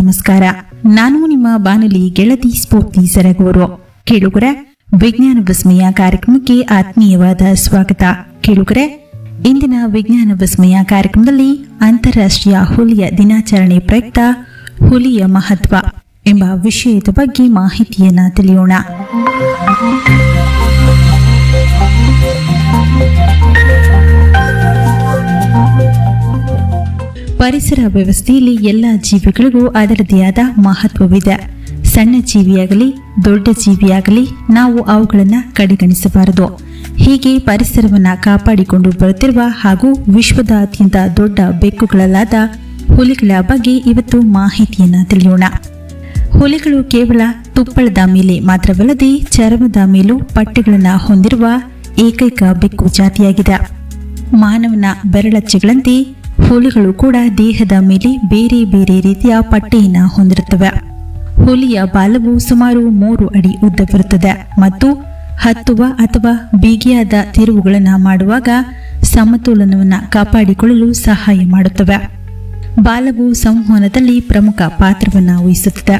ನಮಸ್ಕಾರ ನಾನು ನಿಮ್ಮ ಬಾನುಲಿ ಗೆಳತಿ ಸ್ಫೂರ್ತಿ ಸರಗೂರು ಕೇಳುಗರೆ ವಿಜ್ಞಾನ ವಿಸ್ಮಯ ಕಾರ್ಯಕ್ರಮಕ್ಕೆ ಆತ್ಮೀಯವಾದ ಸ್ವಾಗತ ಕೇಳುಗರೆ ಇಂದಿನ ವಿಜ್ಞಾನ ವಿಸ್ಮಯ ಕಾರ್ಯಕ್ರಮದಲ್ಲಿ ಅಂತಾರಾಷ್ಟ್ರೀಯ ಹುಲಿಯ ದಿನಾಚರಣೆ ಪ್ರಯುಕ್ತ ಹುಲಿಯ ಮಹತ್ವ ಎಂಬ ವಿಷಯದ ಬಗ್ಗೆ ಮಾಹಿತಿಯನ್ನ ತಿಳಿಯೋಣ ಪರಿಸರ ವ್ಯವಸ್ಥೆಯಲ್ಲಿ ಎಲ್ಲ ಜೀವಿಗಳಿಗೂ ಅದರದೇ ಆದ ಮಹತ್ವವಿದೆ ಸಣ್ಣ ಜೀವಿಯಾಗಲಿ ದೊಡ್ಡ ಜೀವಿಯಾಗಲಿ ನಾವು ಅವುಗಳನ್ನು ಕಡೆಗಣಿಸಬಾರದು ಹೀಗೆ ಪರಿಸರವನ್ನು ಕಾಪಾಡಿಕೊಂಡು ಬರುತ್ತಿರುವ ಹಾಗೂ ವಿಶ್ವದ ಅತ್ಯಂತ ದೊಡ್ಡ ಬೆಕ್ಕುಗಳಲ್ಲಾದ ಹುಲಿಗಳ ಬಗ್ಗೆ ಇವತ್ತು ಮಾಹಿತಿಯನ್ನ ತಿಳಿಯೋಣ ಹುಲಿಗಳು ಕೇವಲ ತುಪ್ಪಳದ ಮೇಲೆ ಮಾತ್ರವಲ್ಲದೆ ಚರ್ಮದ ಮೇಲೂ ಪಟ್ಟೆಗಳನ್ನು ಹೊಂದಿರುವ ಏಕೈಕ ಬೆಕ್ಕು ಜಾತಿಯಾಗಿದೆ ಮಾನವನ ಬೆರಳಚ್ಚೆಗಳಂತೆ ಹುಲಿಗಳು ಕೂಡ ದೇಹದ ಮೇಲೆ ಬೇರೆ ಬೇರೆ ರೀತಿಯ ಪಟ್ಟೆಯನ್ನು ಹೊಂದಿರುತ್ತವೆ ಹುಲಿಯ ಬಾಲವು ಸುಮಾರು ಮೂರು ಅಡಿ ಉದ್ದವಿರುತ್ತದೆ ಮತ್ತು ಹತ್ತುವ ಅಥವಾ ಬಿಗಿಯಾದ ತಿರುವುಗಳನ್ನು ಮಾಡುವಾಗ ಸಮತೋಲನವನ್ನು ಕಾಪಾಡಿಕೊಳ್ಳಲು ಸಹಾಯ ಮಾಡುತ್ತವೆ ಬಾಲವು ಸಂವಹನದಲ್ಲಿ ಪ್ರಮುಖ ಪಾತ್ರವನ್ನು ವಹಿಸುತ್ತದೆ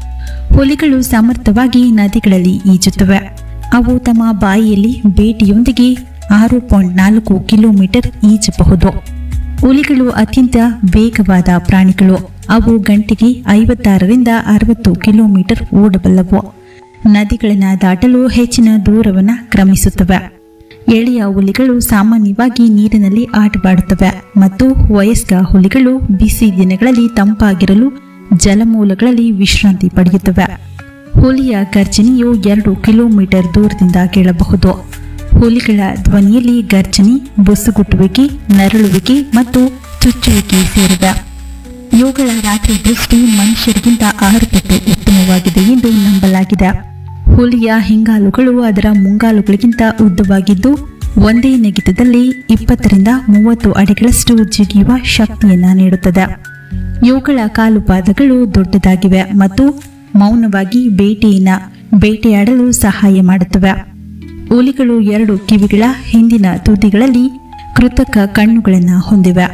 ಹುಲಿಗಳು ಸಮರ್ಥವಾಗಿ ನದಿಗಳಲ್ಲಿ ಈಜುತ್ತವೆ ಅವು ತಮ್ಮ ಬಾಯಿಯಲ್ಲಿ ಬೇಟೆಯೊಂದಿಗೆ ಆರು ಪಾಯಿಂಟ್ ನಾಲ್ಕು ಕಿಲೋಮೀಟರ್ ಈಜಬಹುದು ಹುಲಿಗಳು ಅತ್ಯಂತ ವೇಗವಾದ ಪ್ರಾಣಿಗಳು ಅವು ಗಂಟೆಗೆ ಐವತ್ತಾರರಿಂದ ಅರವತ್ತು ಕಿಲೋಮೀಟರ್ ಓಡಬಲ್ಲವು ನದಿಗಳನ್ನು ದಾಟಲು ಹೆಚ್ಚಿನ ದೂರವನ್ನು ಕ್ರಮಿಸುತ್ತವೆ ಎಳೆಯ ಹುಲಿಗಳು ಸಾಮಾನ್ಯವಾಗಿ ನೀರಿನಲ್ಲಿ ಆಟವಾಡುತ್ತವೆ ಮತ್ತು ವಯಸ್ಕ ಹುಲಿಗಳು ಬಿಸಿ ದಿನಗಳಲ್ಲಿ ತಂಪಾಗಿರಲು ಜಲಮೂಲಗಳಲ್ಲಿ ವಿಶ್ರಾಂತಿ ಪಡೆಯುತ್ತವೆ ಹುಲಿಯ ಗರ್ಜನೆಯು ಎರಡು ಕಿಲೋಮೀಟರ್ ದೂರದಿಂದ ಕೇಳಬಹುದು ಹುಲಿಗಳ ಧ್ವನಿಯಲ್ಲಿ ಗರ್ಜನೆ ಬುಸುಗುಟ್ಟುವಿಕೆ ನರಳುವಿಕೆ ಮತ್ತು ಚುಚ್ಚುವಿಕೆ ಸೇರಿವೆ ಇವುಗಳ ರಾತ್ರಿ ದೃಷ್ಟಿ ಮನುಷ್ಯರಿಗಿಂತ ಆರು ಪಟ್ಟು ಉತ್ತಮವಾಗಿದೆ ಎಂದು ನಂಬಲಾಗಿದೆ ಹುಲಿಯ ಹಿಂಗಾಲುಗಳು ಅದರ ಮುಂಗಾಲುಗಳಿಗಿಂತ ಉದ್ದವಾಗಿದ್ದು ಒಂದೇ ನೆಗೆತದಲ್ಲಿ ಇಪ್ಪತ್ತರಿಂದ ಮೂವತ್ತು ಅಡಿಗಳಷ್ಟು ಜಿಗಿಯುವ ಶಕ್ತಿಯನ್ನ ನೀಡುತ್ತದೆ ಇವುಗಳ ಕಾಲು ಪಾದಗಳು ದೊಡ್ಡದಾಗಿವೆ ಮತ್ತು ಮೌನವಾಗಿ ಬೇಟೆಯನ್ನ ಬೇಟೆಯಾಡಲು ಸಹಾಯ ಮಾಡುತ್ತವೆ ಹುಲಿಗಳು ಎರಡು ಕಿವಿಗಳ ಹಿಂದಿನ ತುದಿಗಳಲ್ಲಿ ಕೃತಕ ಕಣ್ಣುಗಳನ್ನು ಹೊಂದಿವೆ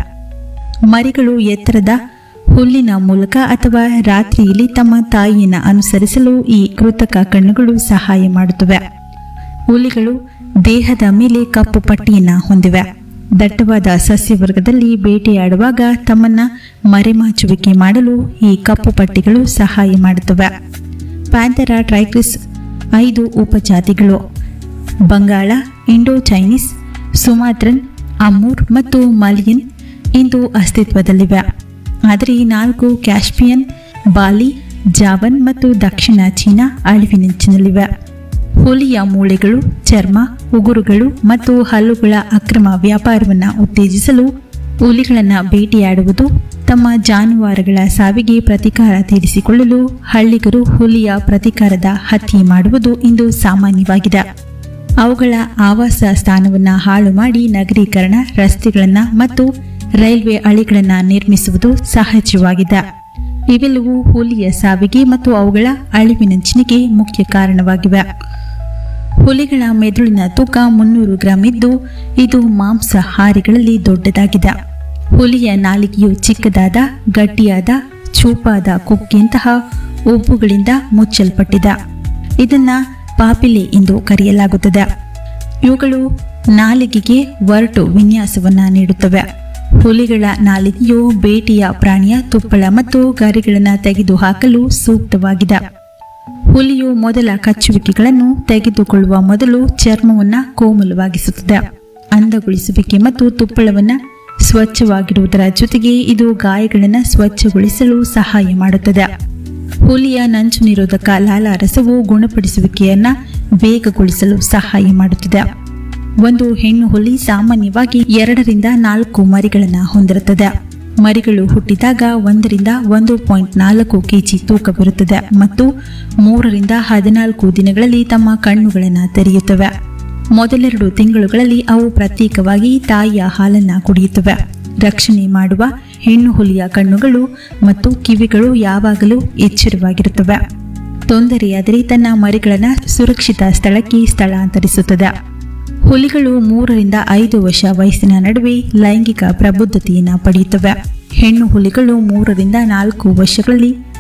ಮರಿಗಳು ಎತ್ತರದ ಹುಲ್ಲಿನ ಮೂಲಕ ಅಥವಾ ರಾತ್ರಿಯಲ್ಲಿ ತಮ್ಮ ತಾಯಿಯನ್ನು ಅನುಸರಿಸಲು ಈ ಕೃತಕ ಕಣ್ಣುಗಳು ಸಹಾಯ ಮಾಡುತ್ತವೆ ಹುಲಿಗಳು ದೇಹದ ಮೇಲೆ ಕಪ್ಪು ಪಟ್ಟಿಯನ್ನು ಹೊಂದಿವೆ ದಟ್ಟವಾದ ಸಸ್ಯವರ್ಗದಲ್ಲಿ ಬೇಟೆಯಾಡುವಾಗ ತಮ್ಮನ್ನ ಮರೆಮಾಚುವಿಕೆ ಮಾಡಲು ಈ ಕಪ್ಪು ಪಟ್ಟಿಗಳು ಸಹಾಯ ಮಾಡುತ್ತವೆ ಪ್ಯಾಂಥೆರಾ ಟ್ರೈಕ್ರಿಸ್ ಐದು ಉಪಜಾತಿಗಳು Bangala Indo Chinese Sumatran Amur ಮತ್ತು ಮಲಿಯನ್ ಇಂದು ಅಸ್ತಿತ್ವದಲ್ಲಿವೆ ಆದರೆ ಈ ನಾಲ್ಕು ಕ್ಯಾಸ್ಪಿಯನ್ ಬಾಲಿ ಜಾವನ್ ಮತ್ತು ದಕ್ಷಿಣ ಚೀನಾ ಅಳಿವಿನಂಚಿನಲ್ಲಿವೆ ಹುಲಿಯ ಮೂಳೆಗಳು ಚರ್ಮ ಉಗುರುಗಳು ಮತ್ತು ಹಲ್ಲುಗಳ ಅಕ್ರಮ ವ್ಯಾಪಾರವನ್ನು ಉತ್ತೇಜಿಸಲು ಹುಲಿಗಳನ್ನು ಬೇಟೆಯಾಡುವುದು ತಮ್ಮ ಜಾನುವಾರುಗಳ ಸಾವಿಗೆ ಪ್ರತೀಕಾರ ತೀರಿಸಿಕೊಳ್ಳಲು ಹಳ್ಳಿಗರು ಹುಲಿಯ ಪ್ರತೀಕಾರದ ಹತ್ಯೆ ಮಾಡುವುದು ಇಂದು ಸಾಮಾನ್ಯವಾಗಿದೆ ಅವುಗಳ ಆವಾಸ ಸ್ಥಾನವನ್ನು ಹಾಳು ಮಾಡಿ ನಗರೀಕರಣ ರಸ್ತೆಗಳನ್ನು ಮತ್ತು ರೈಲ್ವೆ ಹಳಿಗಳನ್ನು ನಿರ್ಮಿಸುವುದು ಸಹಜವಾಗಿದೆ ಇವೆಲ್ಲವೂ ಹುಲಿಯ ಸಾವಿಗೆ ಮತ್ತು ಅವುಗಳ ಅಳಿವಿನಂಚಿನಿಗೆ ಮುಖ್ಯ ಕಾರಣವಾಗಿವೆ ಹುಲಿಗಳ ಮೆದುಳಿನ ತೂಕ ಮುನ್ನೂರು ಗ್ರಾಂ ಇದ್ದು ಇದು ಮಾಂಸಾಹಾರಿಗಳಲ್ಲಿ ದೊಡ್ಡದಾಗಿದೆ ಹುಲಿಯ ನಾಲಿಗೆಯು ಚಿಕ್ಕದಾದ ಗಟ್ಟಿಯಾದ ಚೂಪಾದ ಕೊಕ್ಕಿಯಂತಹ ಉಬ್ಬುಗಳಿಂದ ಮುಚ್ಚಲ್ಪಟ್ಟಿದೆ ಇದನ್ನ ಪಾಪಿಲೆ ಎಂದು ಕರೆಯಲಾಗುತ್ತದೆ ಇವುಗಳು ನಾಲಿಗೆಗೆ ಒರಟು ವಿನ್ಯಾಸವನ್ನ ನೀಡುತ್ತವೆ ಹುಲಿಗಳ ನಾಲಿಗೆಯು ಬೇಟೆಯ ಪ್ರಾಣಿಯ ತುಪ್ಪಳ ಮತ್ತು ಗರಿಗಳನ್ನು ತೆಗೆದುಹಾಕಲು ಸೂಕ್ತವಾಗಿದೆ ಹುಲಿಯು ಮೊದಲ ಕಚ್ಚುವಿಕೆಗಳನ್ನು ತೆಗೆದುಕೊಳ್ಳುವ ಮೊದಲು ಚರ್ಮವನ್ನು ಕೋಮಲವಾಗಿಸುತ್ತದೆ ಅಂದಗೊಳಿಸುವಿಕೆ ಮತ್ತು ತುಪ್ಪಳವನ್ನು ಸ್ವಚ್ಛವಾಗಿರುವುದರ ಜೊತೆಗೆ ಇದು ಗಾಯಗಳನ್ನು ಸ್ವಚ್ಛಗೊಳಿಸಲು ಸಹಾಯ ಮಾಡುತ್ತದೆ ಹುಲಿಯ ನಂಚು ನಿರೋಧಕ ಲಾಲಾರಸವು ಗುಣಪಡಿಸುವಿಕೆಯನ್ನ ವೇಗಗೊಳಿಸಲು ಸಹಾಯ ಮಾಡುತ್ತದೆ ಒಂದು ಹೆಣ್ಣು ಹುಲಿ ಸಾಮಾನ್ಯವಾಗಿ ಎರಡರಿಂದ ನಾಲ್ಕು ಮರಿಗಳನ್ನು ಹೊಂದಿರುತ್ತದೆ ಮರಿಗಳು ಹುಟ್ಟಿದಾಗ ಒಂದರಿಂದ ಒಂದು ಪಾಯಿಂಟ್ ನಾಲ್ಕು ಕೆಜಿ ತೂಕ ಬರುತ್ತದೆ ಮತ್ತು ಮೂರರಿಂದ ಹದಿನಾಲ್ಕು ದಿನಗಳಲ್ಲಿ ತಮ್ಮ ಕಣ್ಣುಗಳನ್ನು ತೆರೆಯುತ್ತವೆ ಮೊದಲೆರಡು ತಿಂಗಳುಗಳಲ್ಲಿ ಅವು ಪ್ರತ್ಯೇಕವಾಗಿ ತಾಯಿಯ ಹಾಲನ್ನು ಕುಡಿಯುತ್ತವೆ ರಕ್ಷಣೆ ಮಾಡುವ ಹೆಣ್ಣು ಹುಲಿಯ ಕಣ್ಣುಗಳು ಮತ್ತು ಕಿವಿಗಳು ಯಾವಾಗಲೂ ಎಚ್ಚರವಾಗಿರುತ್ತವೆ ತೊಂದರೆಯಾದರೆ ತನ್ನ ಮರಿಗಳನ್ನು ಸುರಕ್ಷಿತ ಸ್ಥಳಕ್ಕೆ ಸ್ಥಳಾಂತರಿಸುತ್ತದೆ ಹುಲಿಗಳು ಮೂರರಿಂದ ಐದು ವರ್ಷ ವಯಸ್ಸಿನ ನಡುವೆ ಲೈಂಗಿಕ ಪ್ರಬುದ್ಧತೆಯನ್ನು ಪಡೆಯುತ್ತವೆ ಹೆಣ್ಣು ಹುಲಿಗಳು ಮೂರರಿಂದ ನಾಲ್ಕು ವರ್ಷಗಳಲ್ಲಿ